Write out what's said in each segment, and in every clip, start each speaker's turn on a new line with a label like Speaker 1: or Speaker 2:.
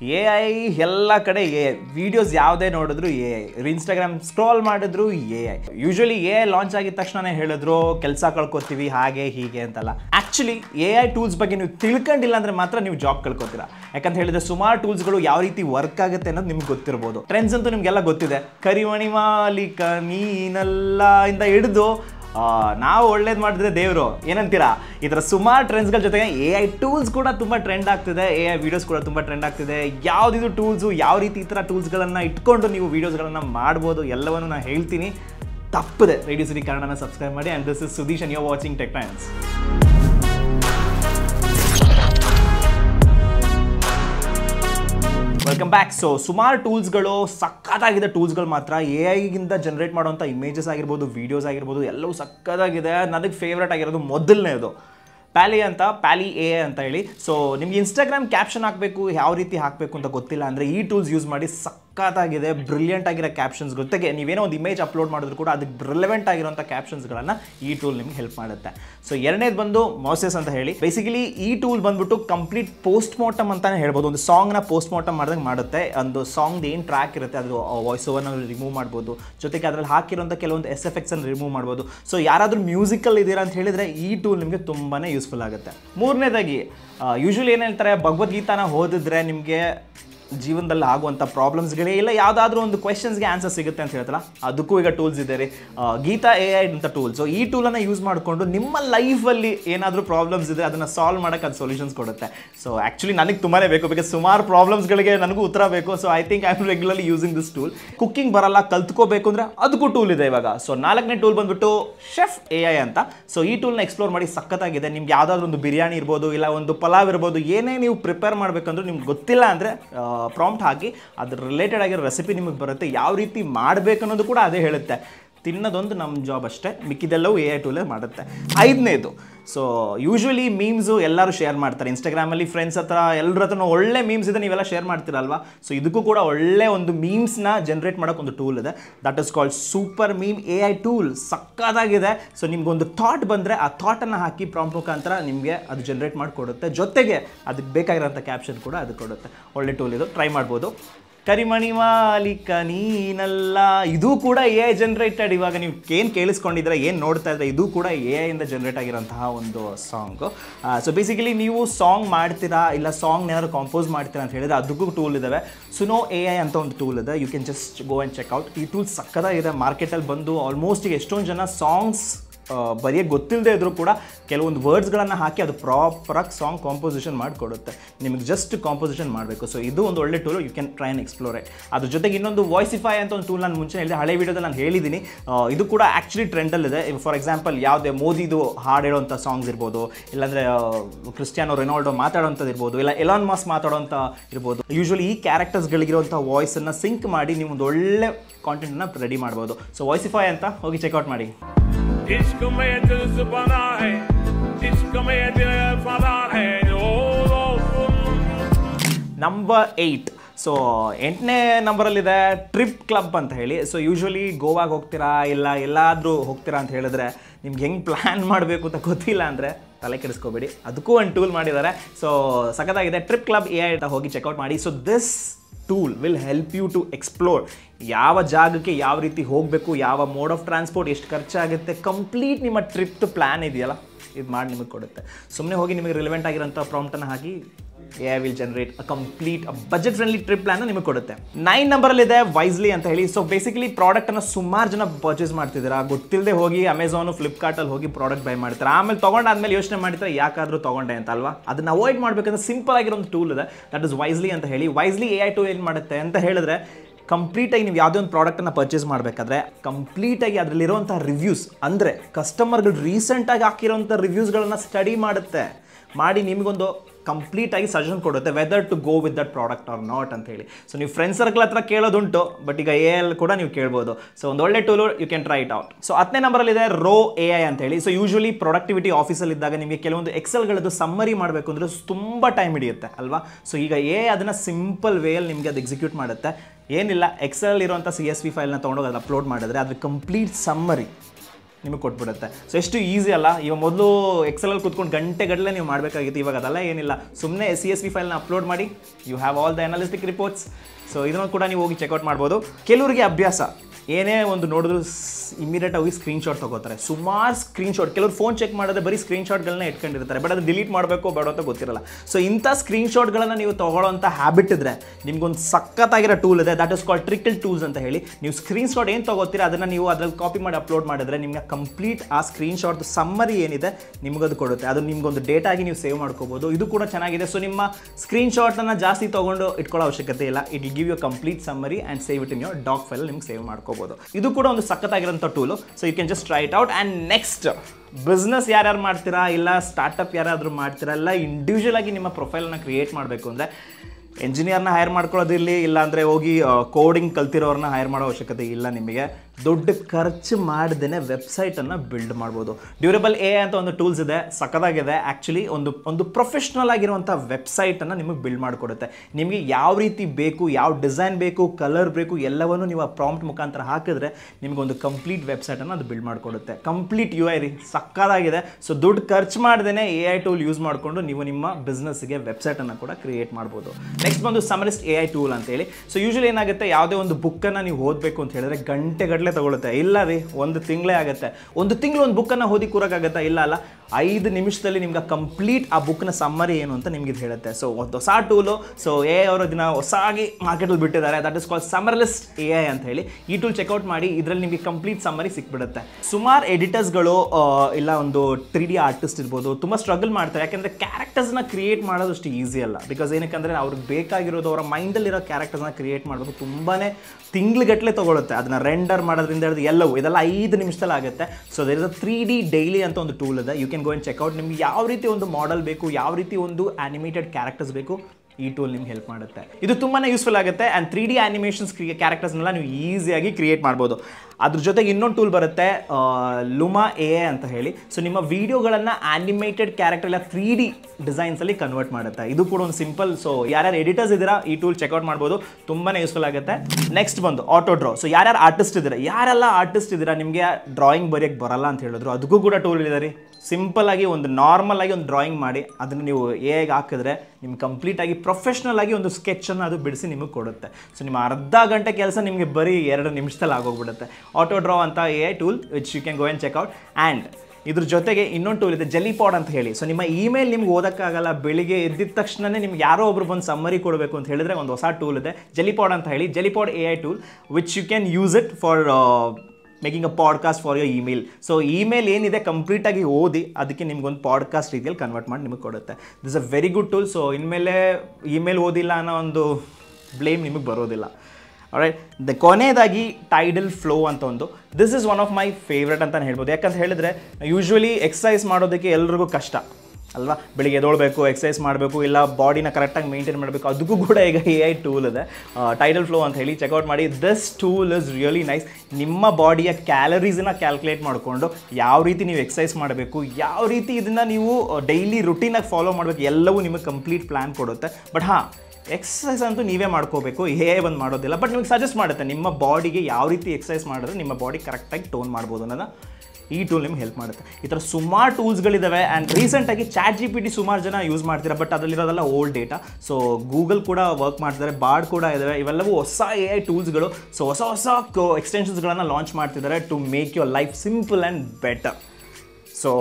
Speaker 1: A I ಎಲ್ಲ ಕಡೆ A videos ಯಾವುದೇ ನೋಡಿದ್ರು ಎ ಐ ಇನ್ಸ್ಟಾಗ್ರಾಮ್ ಸ್ಕ್ರಾಲ್ ಮಾಡಿದ್ರು A I usually A I launch ಆಗಿದ ತಕ್ಷಣನೇ ಹೇಳಿದ್ರು ಕೆಲಸ ಕಳ್ಕೊತೀವಿ ಹಾಗೆ ಹೀಗೆ ಅಂತಲ್ಲ ಆ್ಯಕ್ಚುಲಿ ಎ ಐ ಟೂಲ್ಸ್ ಬಗ್ಗೆ ನೀವು ತಿಳ್ಕೊಂಡಿಲ್ಲ ಅಂದ್ರೆ ಮಾತ್ರ ನೀವು ಜಾಬ್ ಕಳ್ಕೊತೀರಾ ಯಾಕಂತ ಹೇಳಿದ್ರೆ ಸುಮಾರು ಟೂಲ್ಸ್ಗಳು ಯಾವ ರೀತಿ ವರ್ಕ್ ಆಗುತ್ತೆ ಅನ್ನೋದು ನಿಮ್ಗೆ ಗೊತ್ತಿರ್ಬೋದು ಟ್ರೆಂಡ್ಸ್ ಅಂತೂ ನಿಮಗೆಲ್ಲ ಗೊತ್ತಿದೆ ಕರಿಮಣಿ ಮಾಲೀಕ ನೀನಲ್ಲ ಇಂದ ಹಿಡಿದು ಆ, ನಾವು ಒಳ್ಳೇದು ಮಾಡಿದ್ರೆ ದೇವರು ಏನಂತೀರಾ ಈ ಥರ ಸುಮಾರು ಟ್ರೆಂಡ್ಸ್ಗಳ ಜೊತೆಗೆ ಎ ಐ ಟೂಲ್ಸ್ ಕೂಡ ತುಂಬ ಟ್ರೆಂಡ್ ಆಗ್ತಿದೆ ಎ ಐ ವಿಡಿಯೋಸ್ ಕೂಡ ತುಂಬ ಟ್ರೆಂಡ್ ಆಗ್ತಿದೆ ಯಾವುದಿದು ಟೂಲ್ಸು ಯಾವ ರೀತಿ ಈ ಥರ ಟೂಲ್ಸ್ಗಳನ್ನು ಇಟ್ಕೊಂಡು ನೀವು ವೀಡಿಯೋಸ್ಗಳನ್ನು ಮಾಡ್ಬೋದು ಎಲ್ಲವನ್ನು ನಾನು ಹೇಳ್ತೀನಿ ತಪ್ಪದೆ ರೇಡಿಯೋ ಸಿಟಿ ಕನ್ನಡನ ಸಬ್ಸ್ಕ್ರೈಬ್ ಮಾಡಿ and this is Sudeesh and you watching tech times welcome back so ಸುಮಾರು ಟೂಲ್ಸ್ಗಳು ಸಕ್ಕತ್ತಾಗಿದೆ ಟೂಲ್ಸ್ಗಳು ಮಾತ್ರ ಎ ಐಗಿಂತ ಜನರೇಟ್ ಮಾಡುವಂಥ ಇಮೇಜಸ್ ಆಗಿರ್ಬೋದು ವೀಡಿಯೋಸ್ ಆಗಿರ್ಬೋದು ಎಲ್ಲವೂ ಸಕ್ಕತ್ತಾಗಿದೆ ನನಗೆ ಫೇವ್ರೇಟ್ ಆಗಿರೋದು ಮೊದಲನೇದು ಪ್ಯಾಲಿ ಅಂತ ಪ್ಯಾಲಿ ಎ ಅಂತ ಹೇಳಿ ಸೊ ನಿಮ್ಗೆ ಇನ್ಸ್ಟಾಗ್ರಾಮ್ ಕ್ಯಾಪ್ಷನ್ ಹಾಕಬೇಕು ಯಾವ ರೀತಿ ಹಾಕಬೇಕು ಅಂತ ಗೊತ್ತಿಲ್ಲ ಅಂದರೆ ಈ ಟೂಲ್ಸ್ ಯೂಸ್ ಮಾಡಿ ಸಕ್ಕತ್ತಾಗಿದೆ ಬ್ರಿಲಿಯಂಟ್ ಆಗಿರೋ ಕ್ಯಾಪ್ಷನ್ಸ್ ಜೊತೆಗೆ ನೀವೇನೋ ಒಂದು ಇಮೇಜ್ ಅಪ್ಲೋಡ್ ಮಾಡಿದ್ರು ಕೂಡ ಅದಕ್ಕೆ ರಿಲೆವೆಂಟ್ ಆಗಿರೋಂಥ ಕ್ಯಾಪ್ಷನ್ಸ್ಗಳನ್ನು ಈ ಟೂಲ್ ನಿಮ್ಗೆ ಹೆಲ್ಪ್ ಮಾಡುತ್ತೆ ಸೊ ಎರಡನೇದು ಬಂದು ಮೋಸೆಸ್ ಅಂತ ಹೇಳಿ ಬೇಸಿಕಲಿ ಈ ಟೂಲ್ ಬಂದ್ಬಿಟ್ಟು ಕಂಪ್ಲೀಟ್ ಪೋಸ್ಟ್ ಮಾರ್ಟಮ್ ಅಂತಾನೆ ಹೇಳ್ಬೋದು ಒಂದು ಸಾಂಗ್ನ ಪೋಸ್ಟ್ ಮಾರ್ಟಮ್ ಮಾಡಿದಂಗೆ ಮಾಡುತ್ತೆ ಒಂದು ಸಾಂಗ್ದು ಏನು ಟ್ರ್ಯಾಕ್ ಇರುತ್ತೆ ಅದು ವಾಯ್ಸ್ ಓವರ್ನ ರಿಮೂವ್ ಮಾಡ್ಬೋದು ಜೊತೆಗೆ ಅದರಲ್ಲಿ ಹಾಕಿರೋಂಥ ಕೆಲವೊಂದು ಎಸ್ ಎಫೆಕ್ಟ್ಸ್ ಅನ್ನು ರಿಮೂವ್ ಮಾಡ್ಬೋದು ಸೊ ಯಾರಾದರೂ ಮ್ಯೂಸಿಕಲ್ ಇದ್ದೀರಾ ಅಂತ ಹೇಳಿದ್ರೆ ಈ ಟೂಲ್ ನಿಮಗೆ ತುಂಬಾ ಯೂಸ್ಫುಲ್ ಆಗುತ್ತೆ ಮೂರನೇದಾಗಿ ಯೂಶಲಿ ಏನು ಹೇಳ್ತಾರೆ ಭಗವದ್ಗೀತಾನ ಓದಿದ್ರೆ ನಿಮಗೆ ಜೀವನದಲ್ಲಿ ಆಗುವಂಥ ಪ್ರಾಬ್ಲಮ್ಸ್ಗಳೇ ಇಲ್ಲ ಯಾವುದಾದ್ರೂ ಒಂದು ಕ್ವೆಶನ್ಸ್ಗೆ ಆನ್ಸರ್ ಸಿಗುತ್ತೆ ಅಂತ ಹೇಳ್ತಲ್ಲ ಅದಕ್ಕೂ ಈಗ ಟೂಲ್ಸ್ ಇದೆ ರೀ ಆ, ಗೀತಾ ಎ ಐ ಅಂತ ಟೂಲ್ ಸೊ ಈ ಟೂಲನ್ನು ಯೂಸ್ ಮಾಡಿಕೊಂಡು ನಿಮ್ಮ ಲೈಫಲ್ಲಿ ಏನಾದರೂ ಪ್ರಾಬ್ಲಮ್ಸ್ ಇದೆ ಅದನ್ನು ಸಾಲ್ವ್ ಮಾಡೋಕ್ಕೆ ಅದು ಸೊಲ್ಯೂಷನ್ಸ್ ಕೊಡುತ್ತೆ ಸೊ ಆ್ಯಕ್ಚುಲಿ ನನಗೆ ತುಂಬಾ ಬೇಕು ಬಿಕಾಸ್ ಸುಮಾರು ಪ್ರಾಬ್ಲಮ್ಸ್ಗಳಿಗೆ ನನಗೂ ಉತ್ತರ ಬೇಕು so I think I am regularly using this tool cooking ಬರಲ್ಲ ಕಲ್ತ್ಕೋಬೇಕು ಅಂದರೆ ಅದಕ್ಕೂ ಟೂಲ್ ಇದೆ ಇವಾಗ ಸೊ ನಾಲ್ಕನೇ ಟೂಲ್ ಬಂದ್ಬಿಟ್ಟು ಶೆಫ್ ಎ ಐ ಅಂತ ಸೊ ಈ ಟೂಲ್ನ ಎಕ್ಸ್ಪ್ಲೋರ್ ಮಾಡಿ ಸಖತ್ತಾಗಿದೆ ನಿಮ್ಗೆ ಯಾವುದಾದ್ರೂ ಒಂದು ಬಿರಿಯಾನಿ ಇರ್ಬೋದು ಇಲ್ಲ ಒಂದು ಪಲಾವ್ ಇರ್ಬೋದು ಏನೇ ನೀವು ಪ್ರಿಪೇರ್ ಮಾಡಬೇಕಂದ್ರೂ ನಿಮ್ಗೆ ಗೊತ್ತಿಲ್ಲ ಅಂದರೆ ಪ್ರಾಂಪ್ಟ್ ಹಾಕಿ ಅದ್ರ ರಿಲೇಟೆಡ್ ಆಗಿರೋ ರೆಸಿಪಿ ನಿಮಗೆ ಬರುತ್ತೆ ಯಾವ ರೀತಿ ಮಾಡಬೇಕು ಅನ್ನೋದು ಕೂಡ ಅದೇ ಹೇಳುತ್ತೆ ತಿನ್ನೋದೊಂದು ನಮ್ಮ ಜಾಬ್ ಅಷ್ಟೇ ಮಿಕ್ಕಿದೆಲ್ಲವೂ ಎ ಐ ಟೂಲೇ ಮಾಡುತ್ತೆ ಐದನೇದು ಸೊ ಯೂಶ್ವಲಿ ಮೀಮ್ಸು ಎಲ್ಲರೂ ಶೇರ್ ಮಾಡ್ತಾರೆ ಇನ್ಸ್ಟಾಗ್ರಾಮಲ್ಲಿ ಫ್ರೆಂಡ್ಸ್ ಹತ್ರ ಎಲ್ಲರ ಹತ್ರ ಒಳ್ಳೆ ಮೀಮ್ಸ್ ಇದೆ ನೀವೆಲ್ಲ ಶೇರ್ ಮಾಡ್ತೀರಲ್ವಾ ಸೊ ಇದಕ್ಕೂ ಕೂಡ ಒಳ್ಳೆ ಒಂದು ಮೀಮ್ಸ್ನ ಜನ್ರೇಟ್ ಮಾಡೋಕೆ ಒಂದು ಟೂಲ್ ಇದೆ that is called super meme A I tool ಸಕ್ಕದಾಗಿದೆ ಸೊ ನಿಮ್ಗೊಂದು ಥಾಟ್ ಬಂದರೆ ಆ ಥಾಟನ್ನು ಹಾಕಿ ಪ್ರಾಂಪ್ಟ್ ಮುಖಾಂತರ ನಿಮಗೆ ಅದು ಜನ್ರೇಟ್ ಮಾಡಿ ಕೊಡುತ್ತೆ ಜೊತೆಗೆ ಅದಕ್ಕೆ ಬೇಕಾಗಿರೋಂಥ ಕ್ಯಾಪ್ಷನ್ ಕೂಡ ಅದು ಕೊಡುತ್ತೆ ಒಳ್ಳೆ ಟೂಲ್ ಇದು ಟ್ರೈ ಮಾಡ್ಬೋದು ಕರಿಮಣಿ ಮಾಲೀಕ ನೀನಲ್ಲ ಇದು ಕೂಡ ಎ ಐ ಜನ್ರೇಟೆಡ್ ಇವಾಗ ನೀವು ಏನು ಕೇಳಿಸ್ಕೊಂಡಿದ್ರೆ ಏನು ನೋಡ್ತಾ ಇದ್ರೆ ಇದು ಕೂಡ ಎ ಐಯಿಂದ ಜನ್ರೇಟ್ ಆಗಿರೋಂತಹ ಒಂದು ಸಾಂಗು ಸೊ ಬೇಸಿಕಲಿ ನೀವು ಸಾಂಗ್ ಮಾಡ್ತೀರಾ ಇಲ್ಲ ಸಾಂಗ್ ಏನಾದ್ರು ಕಂಪೋಸ್ ಮಾಡ್ತೀರಾ ಅಂತ ಹೇಳಿದ್ರೆ ಅದಕ್ಕೂ ಟೂಲ್ ಇದ್ದಾವೆ ಸುನೋ ಎ ಐ ಅಂತ ಒಂದು ಟೂಲ್ ಇದೆ you can just go and check out ಈ ಟೂಲ್ ಸಕ್ಕದಾಗಿದೆ ಮಾರ್ಕೆಟಲ್ಲಿ ಬಂದು ಆಲ್ಮೋಸ್ಟ್ ಈಗ ಎಷ್ಟೊಂದು ಜನ ಸಾಂಗ್ಸ್ ಬರೆಯೋಕ್ಕೆ ಗೊತ್ತಿಲ್ಲದೆ ಇದ್ರೂ ಕೂಡ ಕೆಲವೊಂದು ವರ್ಡ್ಸ್ಗಳನ್ನು ಹಾಕಿ ಅದು ಪ್ರಾಪರಾಗಿ ಸಾಂಗ್ ಕಾಂಪೋಸಿಷನ್ ಮಾಡಿಕೊಡುತ್ತೆ ನಿಮಗೆ ಜಸ್ಟ್ ಕಾಂಪೋಸಿಷನ್ ಮಾಡಬೇಕು ಸೊ ಇದು ಒಂದು ಒಳ್ಳೆ tool you can try and explore ಅದ್ರ ಜೊತೆಗೆ ಇನ್ನೊಂದು ವಾಯ್ಸಿಫೈ ಅಂತ ಒಂದು ಟೂಲ್ ನಾನು ಮುಂಚೆ ಹೇಳಿದೆ ಹಳೆ ವಿಡಿಯೋದಲ್ಲಿ ನಾನು ಹೇಳಿದ್ದೀನಿ ಆ, ಇದು ಕೂಡ ಆ್ಯಕ್ಚುಲಿ ಟ್ರೆಂಡಲ್ಲಿದೆ ಫಾರ್ ಎಕ್ಸಾಂಪಲ್ ಯಾವುದೇ ಮೋದಿದು ಹಾಡು ಹೇಳೋಂಥ ಸಾಂಗ್ಸ್ ಇರ್ಬೋದು ಇಲ್ಲಾಂದರೆ ಕ್ರಿಸ್ಟಿಯಾನೋ ರೆನಾಲ್ಡೋ ಮಾತಾಡೋಂಥದ್ದು ಇರ್ಬೋದು ಇಲ್ಲ ಎಲಾನ್ ಮಾಸ್ ಮಾತಾಡೋಂಥ ಇರ್ಬೋದು ಯೂಶ್ವಲಿ ಈ ಕ್ಯಾರೆಕ್ಟರ್ಸ್ಗಳಿಗಿರುವಂಥ ವಾಯ್ಸನ್ನು ಸಿಂಕ್ ಮಾಡಿ ನೀವು ಒಂದು ಒಳ್ಳೆ ಕಾಂಟೆಂಟನ್ನು ರೆಡಿ ಮಾಡ್ಬೋದು ಸೊ ವಾಯ್ಸಿಫೈ ಅಂತ ಹೋಗಿ ಚೆಕ್ಔಟ್ ಮಾಡಿ
Speaker 2: इश्क में दिल से बना है इश्क में दिल फना है ओ, ओ, ओ,
Speaker 1: ನಂಬರ್ ಏಯ್ಟ್ ಸೊ ಎಂಟನೇ ನಂಬರಲ್ಲಿದೆ ಟ್ರಿಪ್ ಕ್ಲಬ್ ಅಂತ ಹೇಳಿ ಸೊ ಯೂಶ್ವಲಿ ಗೋವಾಗೆ ಹೋಗ್ತೀರಾ ಇಲ್ಲ ಎಲ್ಲಾದರೂ ಹೋಗ್ತೀರಾ ಅಂತ ಹೇಳಿದ್ರೆ ನಿಮ್ಗೆ ಹೆಂಗೆ ಪ್ಲ್ಯಾನ್ ಮಾಡಬೇಕು ಅಂತ ಗೊತ್ತಿಲ್ಲ ಅಂದರೆ ತಲೆ ಕೆಡಿಸ್ಕೋಬೇಡಿ ಅದಕ್ಕೂ ಒಂದು ಟೂಲ್ ಮಾಡಿದ್ದಾರೆ ಸೊ ಸಖತ್ತಾಗಿದೆ ಟ್ರಿಪ್ ಕ್ಲಬ್ ಎ ಅಂತ ಹೋಗಿ ಚೆಕ್ಔಟ್ ಮಾಡಿ so this tool will help you to explore ಯಾವ ಜಾಗಕ್ಕೆ ಯಾವ ರೀತಿ ಹೋಗಬೇಕು ಯಾವ ಮೋಡ್ ಆಫ್ ಟ್ರಾನ್ಸ್ಪೋರ್ಟ್ ಎಷ್ಟು ಖರ್ಚಾಗುತ್ತೆ ಕಂಪ್ಲೀಟ್ ನಿಮ್ಮ ಟ್ರಿಪ್ದು ಪ್ಲ್ಯಾನ್ ಇದೆಯಲ್ಲ ಇದು ಮಾಡಿ ನಿಮಗೆ ಕೊಡುತ್ತೆ ಸುಮ್ಮನೆ ಹೋಗಿ ನಿಮಗೆ ರಿಲೆವೆಂಟ್ ಆಗಿರೋಂಥ ಪ್ರಾಂಪ್ಟನ್ನು ಹಾಕಿ A I will generate a complete budget friendly trip plan ನಿಮಗೆ ಕೊಡುತ್ತೆ ನೈನ್ ನಂಬರಲ್ಲಿ ಇದೆ ವೈಸ್ಲಿ ಅಂತ ಹೇಳಿ ಸೊ ಬೇಸಿಕಲಿ ಪ್ರಾಡಕ್ಟನ್ನು ಸುಮಾರು ಜನ ಪರ್ಚೇಸ್ ಮಾಡ್ತಿದ್ದೀರಾ ಗೊತ್ತಿಲ್ಲದೆ ಹೋಗಿ ಅಮೆಝಾನು ಫ್ಲಿಪ್ಕಾರ್ಟಲ್ಲಿ ಹೋಗಿ ಪ್ರಾಡಕ್ಟ್ ಬೈ ಮಾಡ್ತಾರೆ ಆಮೇಲೆ ತೊಗೊಂಡಾದ್ಮೇಲೆ ಯೋಚನೆ ಮಾಡ್ತಾರೆ ಯಾಕಾದರೂ ತೊಗೊಂಡೆ ಅಂತ ಅಲ್ವಾ ಅದನ್ನ ಅವಾಯ್ಡ್ ಮಾಡಬೇಕಂದ್ರೆ ಸಿಂಪಲ್ ಆಗಿರೋ ಒಂದು ಟೂಲ್ ಇದೆ ದಟ್ ಇಸ್ ವೈಸ್ಲಿ ಅಂತ ಹೇಳಿ ವೈಸ್ಲಿ ಎ ಐ ಟೂಲ್ ಏನು ಮಾಡುತ್ತೆ ಅಂತ ಹೇಳಿದ್ರೆ ಕಂಪ್ಲೀಟಾಗಿ ನೀವು ಯಾವುದೇ ಒಂದು ಪ್ರಾಡಕ್ಟನ್ನು ಪರ್ಚೇಸ್ ಮಾಡಬೇಕಾದ್ರೆ ಕಂಪ್ಲೀಟಾಗಿ ಅದರಲ್ಲಿರುವಂಥ ರಿವ್ಯೂಸ್ ಅಂದರೆ ಕಸ್ಟಮರ್ಗಳು ರೀಸೆಂಟಾಗಿ ಹಾಕಿರೋಂಥ ರಿವ್ಯೂಸ್ಗಳನ್ನು ಸ್ಟಡಿ ಮಾಡುತ್ತೆ ಮಾಡಿ ನಿಮಗೊಂದು ಕಂಪ್ಲೀಟಾಗಿ ಸಜೆಷನ್ ಕೊಡುತ್ತೆ whether to go with that product or not ಅಂತ ಹೇಳಿ ಸೊ ನೀವು ಫ್ರೆಂಡ್ ಸರ್ಕಲ್ ಹತ್ರ ಕೇಳೋದುಂಟು ಬಟ್ ಈಗ ಎ ಎಲ್ ಕೂಡ ನೀವು ಕೇಳ್ಬೋದು ಸೊ ಒಂದು ಒಳ್ಳೆ tool you can try it out so ಹತ್ತನೇ ನಂಬರಲ್ಲಿದೆ ರೋ ಎ ಐ ಅಂತ ಹೇಳಿ ಸೊ ಯೂಶಲಿ ಪ್ರೊಡಕ್ಟಿವಿಟಿ ಆಫೀಸಲ್ಲಿ ಇದ್ದಾಗ ನಿಮಗೆ ಕೆಲವೊಂದು ಎಕ್ಸೆಲ್ಗಳದ್ದು ಸಮ್ಮರಿ ಮಾಡಬೇಕು ಅಂದರೆ ತುಂಬ ಟೈಮ್ ಹಿಡಿಯುತ್ತೆ ಅಲ್ವಾ ಸೊ ಈಗ ಎ ಅದನ್ನು ಸಿಂಪಲ್ ವೇಯಲ್ಲಿ ನಿಮಗೆ ಅದು ಎಕ್ಸಿಕ್ಯೂಟ್ ಮಾಡುತ್ತೆ ಏನಿಲ್ಲ ಎಕ್ಸೆಲ್ ಇರುವಂಥ ಸಿ ಎಸ್ ವಿ ಫೈಲ್ನ ತೊಗೊಂಡೋಗಿ ಅದು ಅಪ್ಲೋಡ್ ಮಾಡಿದ್ರೆ ಅದ್ರ ಕಂಪ್ಲೀಟ್ ಸಮ್ಮರಿ ನಿಮಗೆ ಕೊಟ್ಬಿಡುತ್ತೆ ಸೊ ಎಷ್ಟು ಈಸಿ ಅಲ್ಲ ಇವಾಗ ಮೊದಲು ಎಕ್ಸೆಲಲ್ಲಿ ಕೂತ್ಕೊಂಡು ಗಂಟೆ ಗಟ್ಟಲೆ ನೀವು ಮಾಡಬೇಕಾಗಿತ್ತು ಇವಾಗ ಅದೆಲ್ಲ ಏನಿಲ್ಲ ಸುಮ್ಮನೆ ಎಸ್ ಸಿ ಎಸ್ ವಿ ಫೈಲ್ನ ಅಪ್ಲೋಡ್ ಮಾಡಿ you have all the analytic reports so ಇದನ್ನು ಕೂಡ ನೀವು ಹೋಗಿ ಚೆಕ್ಔಟ್ ಮಾಡ್ಬೋದು ಕೆಲವರಿಗೆ ಅಭ್ಯಾಸ ಏನೇ ಒಂದು ನೋಡಿದ್ರು ಇಮಿಡಿಯೇಟ್ ಆಗಿ ಸ್ಕ್ರೀನ್ಶಾಟ್ ತಗೋತಾರೆ ಸುಮಾರು ಸ್ಕ್ರೀನ್ಶಾಟ್ ಕೆಲವರು ಫೋನ್ ಚೆಕ್ ಮಾಡಿದ್ರೆ ಬರೀ ಸ್ಕ್ರೀನ್ಶಾಟ್ಗಳನ್ನ ಇಟ್ಕೊಂಡಿರ್ತಾರೆ ಬಟ್ ಅದು ಡಿಲೀಟ್ ಮಾಡಬೇಕು ಬೇಡ ಅಂತ ಗೊತ್ತಿರಲ್ಲ ಸೊ ಇಂಥ ಸ್ಕ್ರೀನ್ಶಾಟ್ಗಳನ್ನು ನೀವು ತೊಗೊಳ್ಳೋಂಥ ಹ್ಯಾಬಿಟ್ ಇದ್ರೆ ನಿಮ್ಗೊಂದು ಸಖತ್ತಾಗಿರೋ ಟೂಲ್ ಇದೆ that is called trickle tools ಅಂತ ಹೇಳಿ ನೀವು ಸ್ಕ್ರೀನ್ಶಾಟ್ ಏನು ತಗೋತೀರಾ ಅದನ್ನು ನೀವು ಅದ್ರಲ್ಲಿ ಕಾಪಿ ಮಾಡಿ ಅಪ್ಲೋಡ್ ಮಾಡಿದ್ರೆ ನಿಮ್ಗೆ ಕಂಪ್ಲೀಟ್ ಆ ಸ್ಕ್ರೀನ್ಶಾಟ್ ಸಮ್ಮರಿ ಏನಿದೆ ನಿಮಗದು ಕೊಡುತ್ತೆ ಅದು ನಿಮ್ಗೊಂದು ಡೇಟಾ ಆಗಿ ನೀವು ಸೇವ್ ಮಾಡ್ಕೋಬೋದು ಇದು ಕೂಡ ಚೆನ್ನಾಗಿದೆ ಸೊ ನಿಮ್ಮ ಸ್ಕ್ರೀನ್ಶಾಟನ್ನು ಜಾಸ್ತಿ ತೊಗೊಂಡು ಇಟ್ಕೊಳ್ಳೋ ಅವಶ್ಯಕತೆ ಇಲ್ಲ it give you complete summary and save it in your doc file ನಿಮ್ಗೆ ಸೇವ್ ಮಾಡ್ಕೋಬೋದು ಇದು ಕೂಡ ಒಂದು ಸಖತ್ತಾಗಿರೋಂಥ tool so you can just try it out and next business ಯಾರ್ಯಾರು ಮಾಡ್ತೀರಾ ಇಲ್ಲ ಸ್ಟಾರ್ಟಪ್ ಯಾರಾದರೂ ಮಾಡ್ತೀರಾ ಎಲ್ಲ ಇಂಡಿವಿಜುವಲ್ ಆಗಿ ನಿಮ್ಮ ಪ್ರೊಫೈಲ್ನ ಕ್ರಿಯೇಟ್ ಮಾಡಬೇಕು ಅಂದರೆ ಎಂಜಿನಿಯರ್ನ ಹೈರ್ ಮಾಡ್ಕೊಳ್ಳೋದಿರಲಿ ಇಲ್ಲ ಅಂದರೆ ಹೋಗಿ ಕೋಡಿಂಗ್ ಕಲ್ತಿರೋರನ್ನ ಹೈರ್ ಮಾಡೋ ಅವಶ್ಯಕತೆ ಇಲ್ಲ ನಿಮಗೆ ದೊಡ್ಡ ಖರ್ಚು ಮಾಡ್ದೇ ವೆಬ್ಸೈಟನ್ನು ಬಿಲ್ಡ್ ಮಾಡ್ಬೋದು ಡ್ಯೂರಬಲ್ ಎ ಅಂತ ಒಂದು ಟೂಲ್ಸ್ ಇದೆ ಸಖತ್ತಾಗಿದೆ ಆ್ಯಕ್ಚುಲಿ ಒಂದು ಒಂದು ಪ್ರೊಫೆಷ್ನಲ್ ಆಗಿರುವಂಥ ವೆಬ್ಸೈಟನ್ನು ನಿಮಗೆ ಬಿಲ್ಡ್ ಮಾಡಿಕೊಡುತ್ತೆ ನಿಮಗೆ ಯಾವ ರೀತಿ ಬೇಕು ಯಾವ ಡಿಸೈನ್ ಬೇಕು ಕಲರ್ ಬೇಕು ಎಲ್ಲವನ್ನು ನೀವು ಆ ಪ್ರಾಂಪ್ಟ್ ಮುಖಾಂತರ ಹಾಕಿದ್ರೆ ನಿಮಗೊಂದು ಕಂಪ್ಲೀಟ್ ವೆಬ್ಸೈಟನ್ನು ಅದು ಬಿಲ್ಡ್ ಮಾಡಿಕೊಡುತ್ತೆ ಕಂಪ್ಲೀಟ್ ಯು ಐ ರೀ ಸಕ್ಕತ್ತಾಗಿದೆ ಸೊ ದುಡ್ಡು ಖರ್ಚು ಮಾಡ್ದೇ ಎ ಐ ಟೂಲ್ ಯೂಸ್ ಮಾಡಿಕೊಂಡು ನೀವು ನಿಮ್ಮ ಬಿಸ್ನೆಸ್ಗೆ ವೆಬ್ಸೈಟನ್ನು ಕೂಡ ಕ್ರಿಯೇಟ್ ಮಾಡ್ಬೋದು ನೆಕ್ಸ್ಟ್ ಬಂದು ಸಮರಿಸ್ಟ್ ಎ ಐ ಟೂಲ್ ಅಂತೇಳಿ ಸೊ ಯೂಶಲಿ ಏನಾಗುತ್ತೆ ಯಾವುದೇ ಒಂದು ಬುಕ್ಕನ್ನು ನೀವು ಓದಬೇಕು ಅಂತ ಹೇಳಿದ್ರೆ ಗಂಟೆ ಗಟ್ಟಲೆ ತಗೊಳುತ್ತೆ ಇಲ್ಲ ರೀ ಒಂದು ತಿಂಗಳೇ ಆಗುತ್ತೆ ಒಂದು ತಿಂಗಳು ಒಂದು ಬುಕ್ಕನ್ನು ಓದಿ ಕೂರೋಕ್ಕಾಗತ್ತಾ ಇಲ್ಲ ಅಲ್ಲ ಐದು ನಿಮಿಷದಲ್ಲಿ ನಿಮ್ಗೆ ಕಂಪ್ಲೀಟ್ ಆ ಬುಕ್ನ ಸಮ್ಮರಿ ಏನು ಅಂತ ನಿಮ್ಗೆ ಇದು ಹೇಳುತ್ತೆ ಸೊ ಒಂದು ಹೊಸ ಟೂಲು ಸೊ ಎ ಐ ಅವರು ದಿನ ಹೊಸಾಗಿ ಮಾರ್ಕೆಟಲ್ಲಿ ಬಿಟ್ಟಿದ್ದಾರೆ that is call summarist A I ಅಂತ ಹೇಳಿ ಈ ಟೂಲ್ ಚೆಕ್ಔಟ್ ಮಾಡಿ ಇದರಲ್ಲಿ ನಿಮಗೆ ಕಂಪ್ಲೀಟ್ ಸಮ್ಮರಿ ಸಿಕ್ಬಿಡುತ್ತೆ ಸುಮಾರು ಎಡಿಟರ್ಸ್ಗಳು ಇಲ್ಲ ಒಂದು ತ್ರೀ ಡಿ ಆರ್ಟಿಸ್ಟ್ ಇರ್ಬೋದು ತುಂಬ ಸ್ಟ್ರಗಲ್ ಮಾಡ್ತಾರೆ ಯಾಕೆಂದರೆ ಕ್ಯಾರೆಕ್ಟರ್ಸ್ನ ಕ್ರಿಯೇಟ್ ಮಾಡೋದು ಅಷ್ಟು ಈಸಿ ಅಲ್ಲ ಬಿಕಾಸ್ ಏನಕ್ಕೆ ಅವ್ರಿಗೆ ಬೇಕಾಗಿರೋದು ಅವರ ಮೈಂಡಲ್ಲಿರೋ ಕ್ಯಾರೆಕ್ಟರ್ಸ್ನ ಕ್ರಿಯೇಟ್ ಮಾಡೋದು ತುಂಬಾ ತಿಂಗ್ಳುಗಟ್ಟಲೆ ತೊಗೊಳುತ್ತೆ ಅದನ್ನ ರೆಂಡರ್ ಮಾಡೋದ್ರಿಂದ ಹಿಡಿದು ಎಲ್ಲವೂ ಇದೆಲ್ಲ ಐದು ನಿಮಿಷದಲ್ಲಿ ಆಗುತ್ತೆ so there is a three D daily ಅಂತ ಒಂದು ಟೂಲ್ ಇದೆ you can go and check out ನಿಮ್ಗೆ ಯಾವ ರೀತಿ ಒಂದು ಮಾಡೆಲ್ ಬೇಕು ಯಾವ ರೀತಿ ಒಂದು ಆನಿಮೇಟೆಡ್ ಕ್ಯಾರೆಕ್ಟರ್ಸ್ ಬೇಕು ಈ ಟೂಲ್ ನಿಮ್ಗೆ ಹೆಲ್ಪ್ ಮಾಡುತ್ತೆ ಇದು ತುಂಬಾ ಯೂಸ್ಫುಲ್ ಆಗುತ್ತೆ ಆ್ಯಂಡ್ ತ್ರೀ ಡಿ ಆನಿಮೇಷನ್ಸ್ ಕ್ರಿಯೇ ಕ್ಯಾರೆಕ್ಟರ್ಸ್ನೆಲ್ಲ ನೀವು ಈಸಿಯಾಗಿ ಕ್ರಿಯೇಟ್ ಮಾಡ್ಬೋದು ಅದ್ರ ಜೊತೆಗೆ ಇನ್ನೊಂದು ಟೂಲ್ ಬರುತ್ತೆ ಲುಮಾ ಎ ಅಂತ ಹೇಳಿ ಸೊ ನಿಮ್ಮ ವೀಡಿಯೋಗಳನ್ನು ಆನಿಮೇಟೆಡ್ ಕ್ಯಾರೆಕ್ಟರ್ ಇಲ್ಲ ತ್ರೀ ಡಿ ಡಿಸೈನ್ಸಲ್ಲಿ ಕನ್ವರ್ಟ್ ಮಾಡುತ್ತೆ ಇದು ಕೂಡ ಒಂದು ಸಿಂಪಲ್ ಸೊ ಯಾರ್ಯಾರು ಎಡಿಟರ್ಸ್ ಇದ್ದೀರಾ ಈ ಟೂಲ್ ಚೆಕ್ಔಟ್ ಮಾಡ್ಬೋದು ತುಂಬಾ ಯೂಸ್ಫುಲ್ ಆಗುತ್ತೆ ನೆಕ್ಸ್ಟ್ ಬಂದು ಆಟೋ ಡ್ರಾ ಸೊ ಯಾರ್ಯಾರು ಆರ್ಟಿಸ್ಟ್ ಇದ್ದೀರಾ ಯಾರೆಲ್ಲ ಆರ್ಟಿಸ್ಟ್ ಇದ್ದೀರಾ ನಿಮಗೆ ಡ್ರಾಯಿಂಗ್ ಬರೆಯೋಕ್ಕೆ ಬರಲ್ಲ ಅಂತ ಹೇಳಿದ್ರು ಅದಕ್ಕೂ ಕೂಡ ಟೂಲ್ ಇದೆ ರೀ ಸಿಂಪಲ್ ಆಗಿ ಒಂದು ನಾರ್ಮಲ್ ಆಗಿ ಒಂದು ಡ್ರಾಯಿಂಗ್ ಮಾಡಿ ಅದನ್ನು ನೀವು ಹೇಗೆ ಹಾಕಿದ್ರೆ ನಿಮ್ಗೆ ಕಂಪ್ಲೀಟ್ ಆಗಿ ಪ್ರೊಫೆಷ್ನಲ್ ಆಗಿ ಒಂದು ಸ್ಕೆಚನ್ನು ಅದು ಬಿಡಿಸಿ ನಿಮಗೆ ಕೊಡುತ್ತೆ ಸೊ ನಿಮ್ಮ ಅರ್ಧ ಗಂಟೆ ಕೆಲಸ ನಿಮಗೆ ಬರೀ ಎರಡು ನಿಮಿಷದಲ್ಲಿ ಆಗೋಗ್ಬಿಡುತ್ತೆ ಆಟೋ ಡ್ರಾ ಅಂತ a tool which you can go and check out and ಇದ್ರ ಜೊತೆಗೆ ಇನ್ನೊಂದು ಟೂಲ್ ಇದೆ ಜೆಲಿಪಾಡ್ ಅಂತ ಹೇಳಿ ಸೊ ನಿಮ್ಮ ಇಮೇಲ್ ನಿಮ್ಗೆ ಓದೋಕ್ಕಾಗಲ್ಲ ಬೆಳಿಗ್ಗೆ ಎದ್ದಿದ ತಕ್ಷಣನೇ ನಿಮ್ಗೆ ಯಾರೋ ಒಬ್ರು ಬಂದು ಸಮ್ಮರಿ ಕೊಡಬೇಕು ಅಂತ ಹೇಳಿದ್ರೆ ಒಂದು ಹೊಸ ಟೂಲ್ ಇದೆ ಜೆಲಿಪಾಡ್ ಅಂತ ಹೇಳಿ jellypod A I tool which you can use it for making a podcast for your email so email ಏನಿದೆ ಕಂಪ್ಲೀಟಾಗಿ ಓದಿ ಅದಕ್ಕೆ ನಿಮ್ಗೊಂದು ಪಾಡ್ಕಾಸ್ಟ್ ರೀತಿಯಲ್ಲಿ ಕನ್ವರ್ಟ್ ಮಾಡಿ ನಿಮಗೆ ಕೊಡುತ್ತೆ this a very good tool so ಇನ್ಮೇಲೆ ಇಮೇಲ್ ಓದಿಲ್ಲ ಅನ್ನೋ ಒಂದು ಬ್ಲೇಮ್ ನಿಮಗೆ ಬರೋದಿಲ್ಲ ರೈಟ್ ದ ಕೊನೆಯದಾಗಿ ಟೈಡಲ್ ಫ್ಲೋ ಅಂತ ಒಂದು this is one of my favourite ಅಂತ ಹೇಳ್ಬೋದು ಯಾಕಂತ ಹೇಳಿದ್ರೆ ಯೂಶ್ವಲಿ ಎಕ್ಸಸೈಸ್ ಮಾಡೋದಕ್ಕೆ ಎಲ್ರಿಗೂ ಕಷ್ಟ ಅಲ್ವಾ ಬೆಳಿಗ್ಗೆ ಎದೊಳ್ಬೇಕು ಎಕ್ಸಸೈಸ್ ಮಾಡಬೇಕು ಇಲ್ಲ ಬಾಡಿನ ಕರೆಕ್ಟಾಗಿ ಮೇಂಟೈನ್ ಮಾಡಬೇಕು ಅದಕ್ಕೂ ಕೂಡ ಈಗ ಎ ಐ ಟೂಲ್ ಇದೆ ಟೈಡಲ್ ಫ್ಲೋ ಅಂತ ಹೇಳಿ ಚೆಕ್ಔಟ್ ಮಾಡಿ this tool is really nice ನಿಮ್ಮ ಬಾಡಿಯ ಕ್ಯಾಲರೀಸನ್ನ ಕ್ಯಾಲ್ಕುಲೇಟ್ ಮಾಡಿಕೊಂಡು ಯಾವ ರೀತಿ ನೀವು ಎಕ್ಸಸೈಸ್ ಮಾಡಬೇಕು ಯಾವ ರೀತಿ ಇದನ್ನು ನೀವು ಡೈಲಿ ರುಟೀನಾಗಿ ಫಾಲೋ ಮಾಡಬೇಕು ಎಲ್ಲವೂ ನಿಮಗೆ ಕಂಪ್ಲೀಟ್ ಪ್ಲ್ಯಾನ್ ಕೊಡುತ್ತೆ ಬಟ್ ಹಾಂ ಎಕ್ಸಸೈಸ್ ಅಂತೂ ನೀವೇ ಮಾಡ್ಕೋಬೇಕು ಹೇ ಬಂದು ಮಾಡೋದಿಲ್ಲ ಬಟ್ ನಿಮಗೆ ಸಜೆಸ್ಟ್ ಮಾಡುತ್ತೆ ನಿಮ್ಮ ಬಾಡಿಗೆ ಯಾವ ರೀತಿ ಎಕ್ಸಸೈಸ್ ಮಾಡಿದ್ರೆ ನಿಮ್ಮ ಬಾಡಿ ಕರೆಕ್ಟಾಗಿ ಟೋನ್ ಮಾಡ್ಬೋದು ಅನ್ನೋದನ್ನ ಈ ಟೂಲ್ ನಿಮ್ಗೆ ಹೆಲ್ಪ್ ಮಾಡುತ್ತೆ ಈ ಥರ ಸುಮಾರು ಟೂಲ್ಸ್ಗಳಿದ್ದಾವೆ ಆ್ಯಂಡ್ ರೀಸೆಂಟಾಗಿ ಚಾಟ್ ಜಿ ಪಿ ಟಿ ಸುಮಾರು ಜನ ಯೂಸ್ ಮಾಡ್ತೀರಾ ಬಟ್ ಅದರಲ್ಲಿರೋದೆಲ್ಲ ಓಲ್ಡ್ ಡೇಟಾ ಸೊ ಗೂಗಲ್ ಕೂಡ ವರ್ಕ್ ಮಾಡ್ತಿದ್ದಾರೆ ಬಾರ್ಡ್ ಕೂಡ ಇದ್ದಾವೆ ಇವೆಲ್ಲವೂ ಹೊಸ ಎ ಐ ಟೂಲ್ಸ್ಗಳು ಸೊ ಹೊಸ ಹೊಸ ಎಕ್ಸ್ಟೆನ್ಷನ್ಸ್ಗಳನ್ನು ಲಾಂಚ್ ಮಾಡ್ತಿದ್ದಾರೆ to make your life simple and better so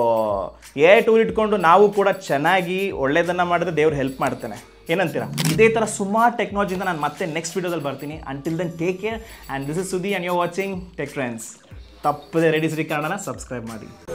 Speaker 1: a tool ಇಟ್ಕೊಂಡು ನಾವು ಕೂಡ ಚೆನ್ನಾಗಿ ಒಳ್ಳೇದನ್ನು ಮಾಡಿದ್ರೆ ದೇವ್ರು ಹೆಲ್ಪ್ ಮಾಡ್ತಾನೆ ಏನಂತೀರಾ ಇದೇ ಥರ ಸುಮಾರು ಟೆಕ್ನಾಲಜಿಯಿಂದ ನಾನು ಮತ್ತೆ ನೆಕ್ಸ್ಟ್ ವೀಡಿಯೋದಲ್ಲಿ ಬರ್ತೀನಿ until then take care and this is Sudi and you watching tech trends ತಪ್ಪದೆ ರೆಡಿ ಶ್ರೀ ಕನ್ನಡನ ಸಬ್ಸ್ಕ್ರೈಬ್ ಮಾಡಿ